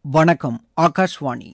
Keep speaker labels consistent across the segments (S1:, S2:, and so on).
S1: வணக்கம் ஆகாஷ்வாணி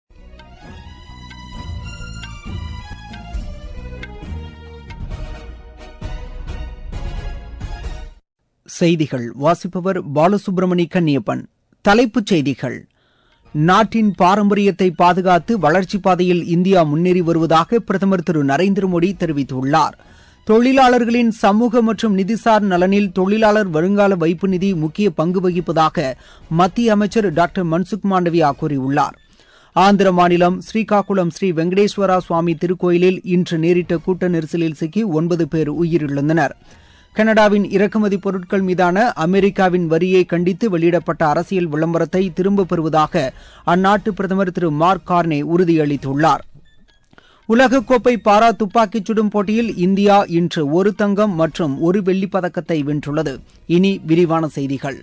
S1: செய்திகள் வாசிப்பவர் பாலசுப்ரமணி கன்னியப்பன் தலைப்புச் செய்திகள் நாட்டின் பாரம்பரியத்தை பாதுகாத்து வளர்ச்சிப் பாதையில் இந்தியா முன்னேறி வருவதாக பிரதமர் திரு நரேந்திர மோடி தெரிவித்துள்ளார் தொழிலாளர்களின் சமூக மற்றும் நிதிசார் நலனில் தொழிலாளர் வருங்கால வைப்பு நிதி முக்கிய பங்கு வகிப்பதாக மத்திய அமைச்சர் டாக்டர் மன்சுக் மாண்டவியா கூறியுள்ளார் ஆந்திர மாநிலம் ஸ்ரீகாக்குளம் ஸ்ரீ வெங்கடேஸ்வரா சுவாமி திருக்கோயிலில் இன்று நேரிட்ட கூட்ட நெரிசலில் சிக்கி ஒன்பது பேர் உயிரிழந்தனர் கனடாவின் இறக்குமதி பொருட்கள் மீதான அமெரிக்காவின் வரியை கண்டித்து வெளியிடப்பட்ட அரசியல் விளம்பரத்தை திரும்பப் பெறுவதாக அந்நாட்டு பிரதமர் திரு மார்க் கார்னே உறுதியளித்துள்ளார் உலகக்கோப்பை பாரா துப்பாக்கிச் சுடும் போட்டியில் இந்தியா இன்று ஒரு தங்கம் மற்றும் ஒரு வெள்ளிப் பதக்கத்தை வென்றுள்ளது இனி விரிவான செய்திகள்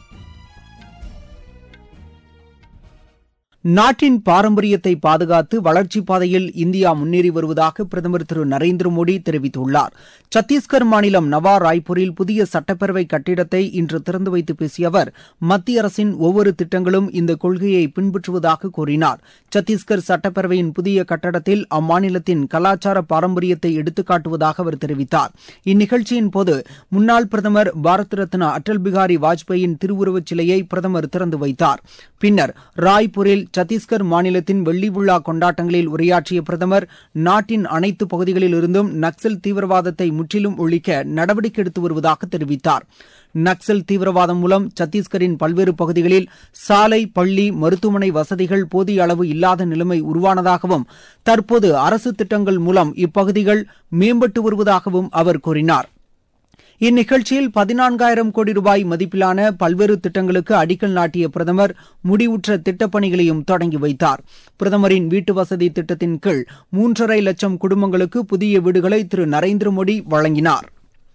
S1: நாட்டின் பாரம்பரியத்தை பாதுகாத்து வளர்ச்சிப் பாதையில் இந்தியா முன்னேறி வருவதாக பிரதமர் திரு நரேந்திர மோடி தெரிவித்துள்ளார் சத்தீஸ்கர் மாநிலம் நவா ராய்ப்பூரில் புதிய சட்டப்பேரவை கட்டிடத்தை இன்று திறந்து வைத்து பேசிய அவர் மத்திய அரசின் ஒவ்வொரு திட்டங்களும் இந்த கொள்கையை பின்பற்றுவதாக கூறினார் சத்தீஸ்கர் சட்டப்பேரவையின் புதிய கட்டடத்தில் அம்மாநிலத்தின் கலாச்சார பாரம்பரியத்தை எடுத்துக்காட்டுவதாக அவர் தெரிவித்தார் இந்நிகழ்ச்சியின் போது முன்னாள் பிரதமர் பாரத் ரத்னா அடல் பிகாரி வாஜ்பேயின் திருவுருவச் சிலையை பிரதமர் திறந்து வைத்தார் பின்னர் ராய்ப்பூரில் சத்தீஸ்கர் மாநிலத்தின் வெள்ளி விழா கொண்டாட்டங்களில் உரையாற்றிய பிரதமர் நாட்டின் அனைத்து பகுதிகளில் இருந்தும் நக்சல் தீவிரவாதத்தை முற்றிலும் ஒழிக்க நடவடிக்கை எடுத்து வருவதாக தெரிவித்தார் நக்சல் தீவிரவாதம் மூலம் சத்தீஸ்கரின் பல்வேறு பகுதிகளில் சாலை பள்ளி மருத்துவமனை வசதிகள் போதிய அளவு இல்லாத நிலைமை உருவானதாகவும் தற்போது அரசு திட்டங்கள் மூலம் இப்பகுதிகள் மேம்பட்டு வருவதாகவும் அவர் கூறினார் இந்நிகழ்ச்சியில் பதினான்காயிரம் கோடி ரூபாய் மதிப்பிலான பல்வேறு திட்டங்களுக்கு அடிக்கல் நாட்டிய பிரதமர் முடிவுற்ற திட்டப்பணிகளையும் தொடங்கி வைத்தார் பிரதமரின் வீட்டு வசதி திட்டத்தின் கீழ் மூன்றரை லட்சம் குடும்பங்களுக்கு புதிய வீடுகளை திரு நரேந்திர மோடி வழங்கினார்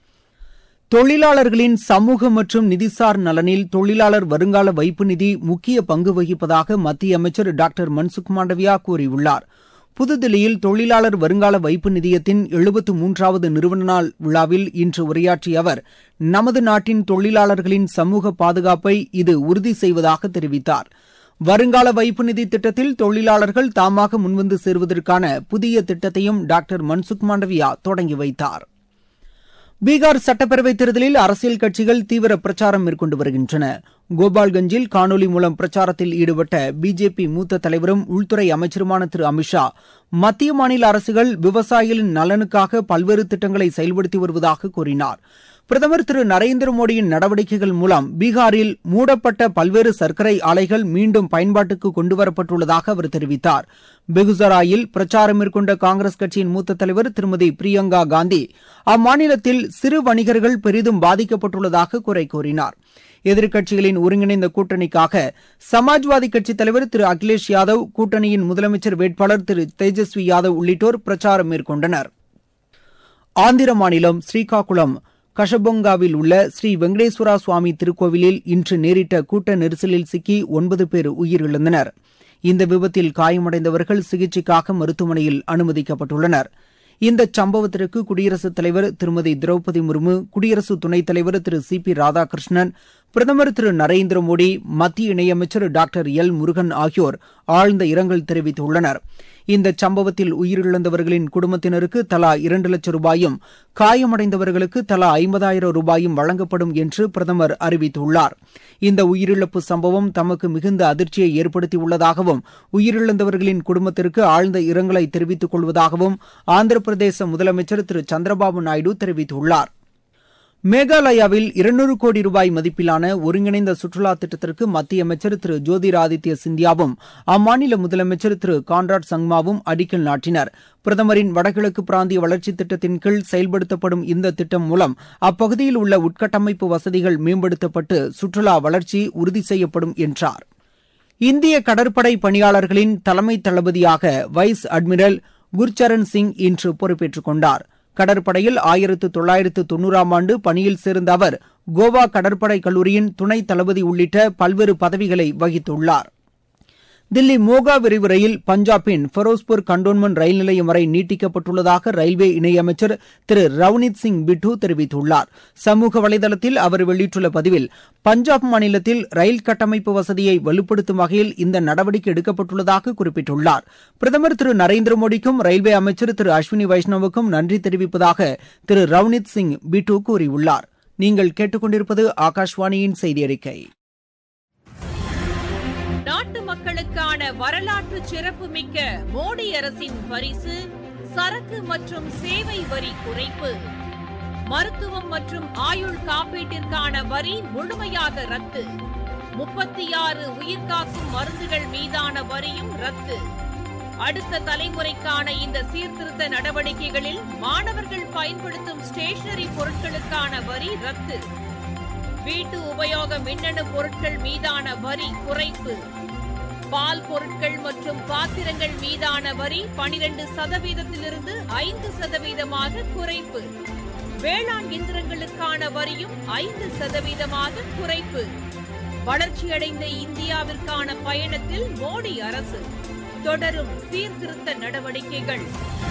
S1: தொழிலாளர்களின் சமூக மற்றும் நிதிசார் நலனில் தொழிலாளர் வருங்கால வைப்பு நிதி முக்கிய பங்கு வகிப்பதாக மத்திய அமைச்சர் டாக்டர் மன்சுக் மாண்டவியா கூறியுள்ளார் புதுதில்லியில் தொழிலாளர் வருங்கால வைப்பு நிதியத்தின் எழுபத்து மூன்றாவது நிறுவன நாள் விழாவில் இன்று உரையாற்றிய அவர் நமது நாட்டின் தொழிலாளர்களின் சமூக பாதுகாப்பை இது உறுதி செய்வதாக தெரிவித்தார் வருங்கால வைப்பு நிதி திட்டத்தில் தொழிலாளர்கள் தாமாக முன்வந்து சேர்வதற்கான புதிய திட்டத்தையும் டாக்டர் மன்சுக் மாண்டவியா தொடங்கி வைத்தார் பீகார் சட்டப்பேரவைத் தேர்தலில் அரசியல் கட்சிகள் தீவிர பிரச்சாரம் மேற்கொண்டு வருகின்றன கோபால்கஞ்சில் காணொலி மூலம் பிரச்சாரத்தில் ஈடுபட்ட பிஜேபி மூத்த தலைவரும் உள்துறை அமைச்சருமான திரு அமித்ஷா மத்திய மாநில அரசுகள் விவசாயிகளின் நலனுக்காக பல்வேறு திட்டங்களை செயல்படுத்தி வருவதாக கூறினார் பிரதமர் திரு நரேந்திர மோடியின் நடவடிக்கைகள் மூலம் பீகாரில் மூடப்பட்ட பல்வேறு சர்க்கரை ஆலைகள் மீண்டும் பயன்பாட்டுக்கு கொண்டுவரப்பட்டுள்ளதாக அவர் தெரிவித்தார் பெகுசராயில் பிரச்சாரம் மேற்கொண்ட காங்கிரஸ் கட்சியின் மூத்த தலைவர் திருமதி பிரியங்கா காந்தி அம்மாநிலத்தில் சிறு வணிகர்கள் பெரிதும் பாதிக்கப்பட்டுள்ளதாக குறை கூறினார் எதிர்க்கட்சிகளின் ஒருங்கிணைந்த கூட்டணிக்காக சமாஜ்வாதி கட்சித் தலைவர் திரு அகிலேஷ் யாதவ் கூட்டணியின் முதலமைச்சர் வேட்பாளர் திரு தேஜஸ்வி யாதவ் உள்ளிட்டோர் பிரச்சாரம் மேற்கொண்டனர் ஆந்திர மாநிலம் ஸ்ரீகாக்குளம் கஷபொங்காவில் உள்ள ஸ்ரீ வெங்கடேஸ்வரா சுவாமி திருக்கோவிலில் இன்று நேரிட்ட கூட்ட நெரிசலில் சிக்கி ஒன்பது பேர் உயிரிழந்தனர் இந்த விபத்தில் காயமடைந்தவர்கள் சிகிச்சைக்காக மருத்துவமனையில் அனுமதிக்கப்பட்டுள்ளனர் இந்த சம்பவத்திற்கு குடியரசுத் தலைவர் திருமதி திரௌபதி முர்மு குடியரசு துணைத் தலைவர் திரு சி பி ராதாகிருஷ்ணன் பிரதமர் திரு நரேந்திர மோடி மத்திய இணையமைச்சர் டாக்டர் எல் முருகன் ஆகியோர் ஆழ்ந்த இரங்கல் தெரிவித்துள்ளனர் இந்த சம்பவத்தில் உயிரிழந்தவர்களின் குடும்பத்தினருக்கு தலா இரண்டு லட்சம் ரூபாயும் காயமடைந்தவர்களுக்கு தலா ஐம்பதாயிரம் ரூபாயும் வழங்கப்படும் என்று பிரதமர் அறிவித்துள்ளார் இந்த உயிரிழப்பு சம்பவம் தமக்கு மிகுந்த அதிர்ச்சியை ஏற்படுத்தியுள்ளதாகவும் உயிரிழந்தவர்களின் குடும்பத்திற்கு ஆழ்ந்த இரங்கலை தெரிவித்துக் கொள்வதாகவும் ஆந்திர பிரதேச முதலமைச்சர் திரு சந்திரபாபு நாயுடு தெரிவித்துள்ளார் மேகாலயாவில் இருநூறு கோடி ரூபாய் மதிப்பிலான ஒருங்கிணைந்த சுற்றுலா திட்டத்திற்கு மத்திய அமைச்சர் திரு ஜோதிராதித்ய சிந்தியாவும் அம்மாநில முதலமைச்சர் திரு கான்ராட் சங்மாவும் அடிக்கல் நாட்டினர் பிரதமரின் வடகிழக்கு பிராந்திய வளர்ச்சித் திட்டத்தின் கீழ் செயல்படுத்தப்படும் இந்த திட்டம் மூலம் அப்பகுதியில் உள்ள உட்கட்டமைப்பு வசதிகள் மேம்படுத்தப்பட்டு சுற்றுலா வளர்ச்சி உறுதி செய்யப்படும் என்றார் இந்திய கடற்படை பணியாளர்களின் தலைமை தளபதியாக வைஸ் அட்மிரல் குர்சரன் சிங் இன்று பொறுப்பேற்றுக் கொண்டார் கடற்படையில் ஆயிரத்து தொள்ளாயிரத்து தொன்னூறாம் ஆண்டு பணியில் சேர்ந்த அவர் கோவா கடற்படை கல்லூரியின் துணை தளபதி உள்ளிட்ட பல்வேறு பதவிகளை வகித்துள்ளார் தில்லி மோகா விரைவு ரயில் பஞ்சாபின் ஃபெரோஸ்பூர் கண்டோன்மெண்ட் ரயில் நிலையம் வரை நீட்டிக்கப்பட்டுள்ளதாக ரயில்வே இணையமைச்சர் திரு ரவ்னீத் சிங் பிட்டு தெரிவித்துள்ளார் சமூக வலைதளத்தில் அவர் வெளியிட்டுள்ள பதிவில் பஞ்சாப் மாநிலத்தில் ரயில் கட்டமைப்பு வசதியை வலுப்படுத்தும் வகையில் இந்த நடவடிக்கை எடுக்கப்பட்டுள்ளதாக குறிப்பிட்டுள்ளார் பிரதமர் திரு நரேந்திர மோடிக்கும் ரயில்வே அமைச்சர் திரு அஸ்வினி வைஷ்ணவுக்கும் நன்றி தெரிவிப்பதாக திரு ரவ்னீத் சிங் பிட்டு கூறியுள்ளார் நீங்கள் கேட்டுக்கொண்டிருப்பது ஆகாஷ்வாணியின் செய்தி அறிக்கை
S2: நாட்டு மக்களுக்கான வரலாற்று சிறப்புமிக்க மோடி அரசின் பரிசு சரக்கு மற்றும் சேவை வரி குறைப்பு மருத்துவம் மற்றும் ஆயுள் காப்பீட்டிற்கான வரி முழுமையாக ரத்து முப்பத்தி ஆறு உயிர்காக்கும் மருந்துகள் மீதான வரியும் ரத்து அடுத்த தலைமுறைக்கான இந்த சீர்திருத்த நடவடிக்கைகளில் மாணவர்கள் பயன்படுத்தும் ஸ்டேஷனரி பொருட்களுக்கான வரி ரத்து வீட்டு உபயோக மின்னணு பொருட்கள் மீதான வரி குறைப்பு பால் பொருட்கள் மற்றும் பாத்திரங்கள் மீதான வரி பனிரெண்டு சதவீதத்திலிருந்து ஐந்து சதவீதமாக குறைப்பு வேளாண் இயந்திரங்களுக்கான வரியும் ஐந்து சதவீதமாக குறைப்பு வளர்ச்சியடைந்த இந்தியாவிற்கான பயணத்தில் மோடி அரசு தொடரும் சீர்திருத்த நடவடிக்கைகள்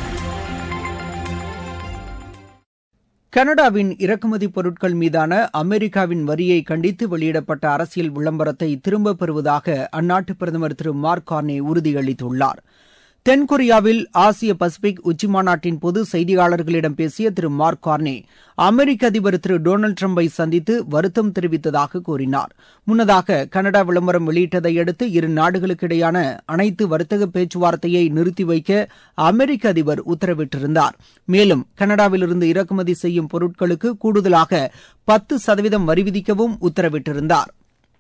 S1: கனடாவின் இறக்குமதி பொருட்கள் மீதான அமெரிக்காவின் வரியை கண்டித்து வெளியிடப்பட்ட அரசியல் விளம்பரத்தை திரும்பப் பெறுவதாக அந்நாட்டு பிரதமர் திரு மார்க் கார்னே உறுதியளித்துள்ளார் தென்கொரியாவில் ஆசிய பசிபிக் உச்சிமாநாட்டின் போது செய்தியாளர்களிடம் பேசிய திரு மார்க் கார்னே அமெரிக்க அதிபர் திரு டொனால்டு டிரம்பை சந்தித்து வருத்தம் தெரிவித்ததாக கூறினார் முன்னதாக கனடா விளம்பரம் வெளியிட்டதை அடுத்து இரு நாடுகளுக்கிடையான அனைத்து வர்த்தக பேச்சுவார்த்தையை நிறுத்தி வைக்க அமெரிக்க அதிபர் உத்தரவிட்டிருந்தார் மேலும் கனடாவிலிருந்து இறக்குமதி செய்யும் பொருட்களுக்கு கூடுதலாக பத்து சதவீதம் வரி விதிக்கவும் உத்தரவிட்டிருந்தார்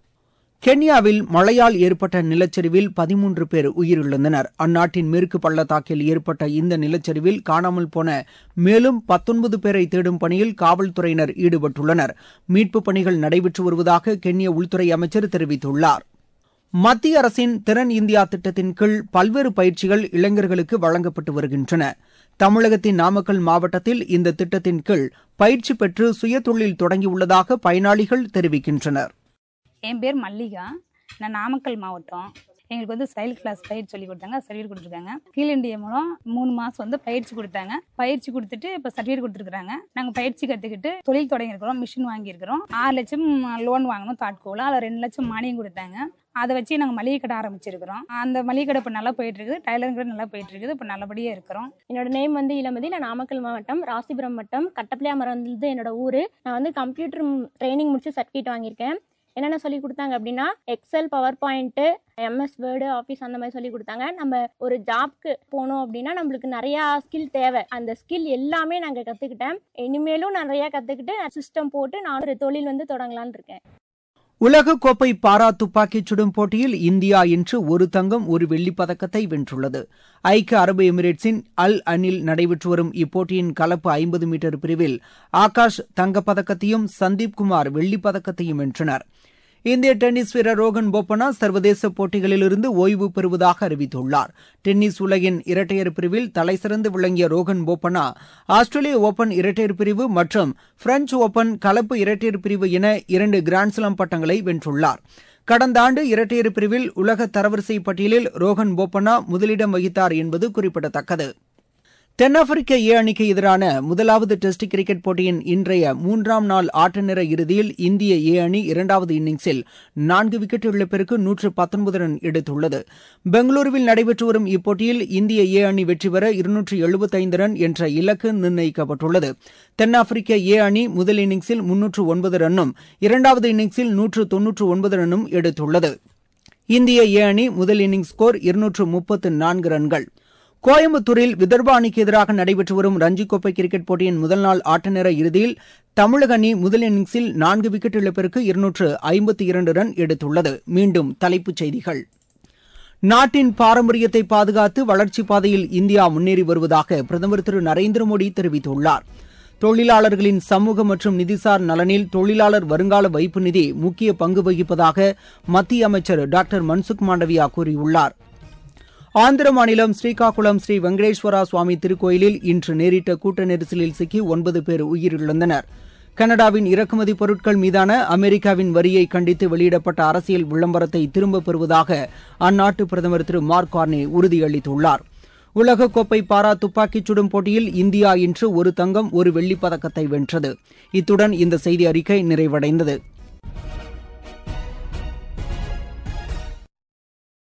S1: கென்யாவில் மழையால் ஏற்பட்ட நிலச்சரிவில் பதிமூன்று பேர் உயிரிழந்தனர் அந்நாட்டின் மேற்கு பள்ளத்தாக்கில் ஏற்பட்ட இந்த நிலச்சரிவில் காணாமல் போன மேலும் பத்தொன்பது பேரை தேடும் பணியில் காவல்துறையினர் ஈடுபட்டுள்ளனர் மீட்புப் பணிகள் நடைபெற்று வருவதாக கென்ய உள்துறை அமைச்சர் தெரிவித்துள்ளார் மத்திய அரசின் திறன் இந்தியா திட்டத்தின் கீழ் பல்வேறு பயிற்சிகள் இளைஞர்களுக்கு வழங்கப்பட்டு வருகின்றன தமிழகத்தின் நாமக்கல் மாவட்டத்தில் இந்த திட்டத்தின் கீழ் பயிற்சி பெற்று சுயதொழில் தொடங்கியுள்ளதாக பயனாளிகள் தெரிவிக்கின்றனர்
S3: என் பேர் மல்லிகா நான் நாமக்கல் மாவட்டம் எங்களுக்கு வந்து ஸ்டைல் கிளாஸ் பயிற்சி சொல்லி கொடுத்தாங்க சர்டிஃபிகேட் கொடுத்துருக்காங்க கீழ் இண்டியா மூலம் மூணு மாதம் வந்து பயிற்சி கொடுத்தாங்க பயிற்சி கொடுத்துட்டு இப்போ சர்டிஃபிகேட் கொடுத்துருக்காங்க நாங்கள் பயிற்சி கற்றுக்கிட்டு தொழில் தொடங்கியிருக்கிறோம் மிஷின் வாங்கியிருக்கிறோம் ஆறு லட்சம் லோன் வாங்கணும் தாட்கோவில் அதில் ரெண்டு லட்சம் மானியம் கொடுத்தாங்க அதை வச்சு நாங்கள் மளிகை கடை ஆரம்பிச்சிருக்கிறோம் அந்த மளிகை கடை இப்போ நல்லா போயிட்டு இருக்குது டைலரிங் கடை நல்லா போயிட்டு இருக்குது இப்போ நல்லபடியாக இருக்கிறோம்
S4: என்னோட நேம் வந்து இளமதி நான் நாமக்கல் மாவட்டம் ராசிபுரம் வட்டம் கட்டப்பிள்ளையாமரம் வந்து என்னோட ஊர் நான் வந்து கம்ப்யூட்டர் ட்ரைனிங் முடிச்சு சர்டிஃபிகேட் வாங்கியிருக்கேன் என்னென்ன சொல்லி கொடுத்தாங்க அப்படின்னா Excel power point MS Word office அந்த மாதிரி சொல்லி கொடுத்தாங்க நம்ம ஒரு ஜாப்க்கு போனோம் அப்படின்னா நம்மளுக்கு நிறையா ஸ்கில் தேவை அந்த ஸ்கில் எல்லாமே நாங்கள் கற்றுக்கிட்டேன் இனிமேலும் நிறையா கற்றுக்கிட்டு சிஸ்டம் போட்டு நான் ஒரு தொழில் வந்து தொடங்கலான்னு இருக்கேன்
S1: உலகக்கோப்பை பாரா துப்பாக்கிச் சுடும் போட்டியில் இந்தியா இன்று ஒரு தங்கம் ஒரு வெள்ளிப் பதக்கத்தை வென்றுள்ளது ஐக்கிய அரபு எமிரேட்ஸின் அல் அனில் நடைபெற்று வரும் இப்போட்டியின் கலப்பு ஐம்பது மீட்டர் பிரிவில் ஆகாஷ் தங்கப்பதக்கத்தையும் சந்தீப் குமார் வெள்ளிப் பதக்கத்தையும் வென்றனர் இந்திய டென்னிஸ் வீரர் ரோகன் போப்பனா சர்வதேச போட்டிகளிலிருந்து ஓய்வு பெறுவதாக அறிவித்துள்ளார் டென்னிஸ் உலகின் இரட்டையர் பிரிவில் தலைசிறந்து விளங்கிய ரோகன் போப்பனா ஆஸ்திரேலிய ஓபன் இரட்டையர் பிரிவு மற்றும் பிரெஞ்ச் ஓபன் கலப்பு இரட்டையர் பிரிவு என இரண்டு கிராண்ட்ஸ்லாம் பட்டங்களை வென்றுள்ளார் கடந்த ஆண்டு இரட்டையர் பிரிவில் உலக தரவரிசை பட்டியலில் ரோகன் போப்பனா முதலிடம் வகித்தார் என்பது குறிப்பிடத்தக்கது தென்னாப்பிரிக்க ஏ அணிக்கு எதிரான முதலாவது டெஸ்ட் கிரிக்கெட் போட்டியின் இன்றைய மூன்றாம் நாள் ஆட்ட நேர இறுதியில் இந்திய ஏ அணி இரண்டாவது இன்னிங்ஸில் நான்கு விக்கெட் இழப்பிற்கு நூற்று பத்தொன்பது ரன் எடுத்துள்ளது பெங்களூருவில் நடைபெற்று வரும் இப்போட்டியில் இந்திய ஏ அணி வெற்றி பெற இருநூற்று எழுபத்தைந்து ரன் என்ற இலக்கு நிர்ணயிக்கப்பட்டுள்ளது தென்னாப்பிரிக்க ஏ அணி முதல் இன்னிங்ஸில் முன்னூற்று ஒன்பது ரன்னும் இரண்டாவது இன்னிங்ஸில் நூற்று தொன்னூற்று ஒன்பது ரன்னும் எடுத்துள்ளது இந்திய ஏ அணி முதல் இன்னிங்ஸ் ஸ்கோர் இருநூற்று முப்பத்து நான்கு ரன்கள் கோயம்புத்தூரில் விதர்பா அணிக்கு எதிராக நடைபெற்று வரும் ரஞ்சி கோப்பை கிரிக்கெட் போட்டியின் முதல் நாள் ஆட்ட நேர இறுதியில் தமிழக அணி முதல் இன்னிங்ஸில் நான்கு விக்கெட் இழப்பிற்கு இருநூற்று ஐம்பத்தி இரண்டு ரன் எடுத்துள்ளது மீண்டும் தலைப்புச் செய்திகள் நாட்டின் பாரம்பரியத்தை பாதுகாத்து வளர்ச்சிப் பாதையில் இந்தியா முன்னேறி வருவதாக பிரதமர் திரு நரேந்திர மோடி தெரிவித்துள்ளார் தொழிலாளர்களின் சமூக மற்றும் நிதிசார் நலனில் தொழிலாளர் வருங்கால வைப்பு நிதி முக்கிய பங்கு வகிப்பதாக மத்திய அமைச்சர் டாக்டர் மன்சுக் மாண்டவியா கூறியுள்ளார் ஆந்திர மாநிலம் ஸ்ரீகாகுளம் ஸ்ரீ வெங்கடேஸ்வரா சுவாமி திருக்கோயிலில் இன்று நேரிட்ட கூட்ட நெரிசலில் சிக்கி ஒன்பது பேர் உயிரிழந்தனர் கனடாவின் இறக்குமதி பொருட்கள் மீதான அமெரிக்காவின் வரியை கண்டித்து வெளியிடப்பட்ட அரசியல் விளம்பரத்தை திரும்பப் பெறுவதாக அந்நாட்டு பிரதமர் திரு மார்க் கார்னே உறுதியளித்துள்ளார் உலகக்கோப்பை பாரா துப்பாக்கிச் சுடும் போட்டியில் இந்தியா இன்று ஒரு தங்கம் ஒரு வெள்ளிப் பதக்கத்தை வென்றது இத்துடன் இந்த செய்தி அறிக்கை நிறைவடைந்தது